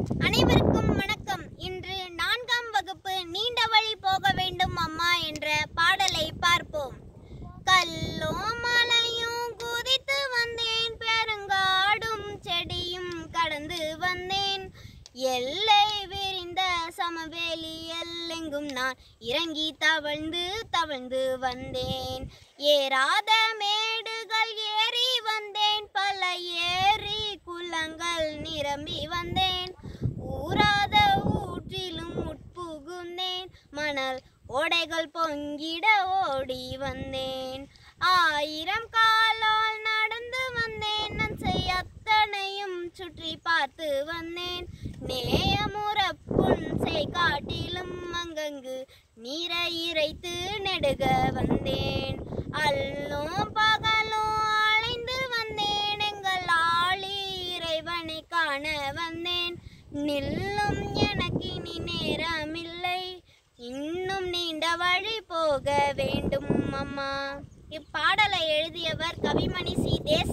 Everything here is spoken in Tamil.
அனைவருக்கும் வணக்கம் இன்று நான்காம் வகுப்பு நீண்ட வழி போக வேண்டும் அம்மா என்ற பாடலை பார்ப்போம் கல்லும் மலையும் குதித்து வந்தேன் பெருங்காடும் செடியும் கடந்து வந்தேன் எல்லை விரிந்த சமவெளி எல்லெங்கும் நான் இறங்கி தவழ்ந்து தவழ்ந்து வந்தேன் ஏறாத மேடுகள் ஏறி வந்தேன் பல ஏரி குளங்கள் நிரம்பி வந்தேன் ஊறாத ஊற்றிலும் உட்புகுந்தேன் மணல் ஓடைகள் பொங்கிட ஓடி வந்தேன் ஆயிரம் காலால் நடந்து வந்தேன் நான் செய்ய அத்தனையும் சுற்றி பார்த்து வந்தேன் நேயமுற புன்சை காட்டிலும் அங்கங்கு நீரை இறைத்து நெடுக வந்தேன் அல்லும் பகலும் அலைந்து வந்தேன் எங்கள் ஆளி இறைவனை காண வந்தேன் நில்லும் எனக்கு இனி நேரமில்லை இன்னும் நீண்ட வழி போக வேண்டும் அம்மா இப்பாடலை எழுதியவர் கவிமணி சி தேச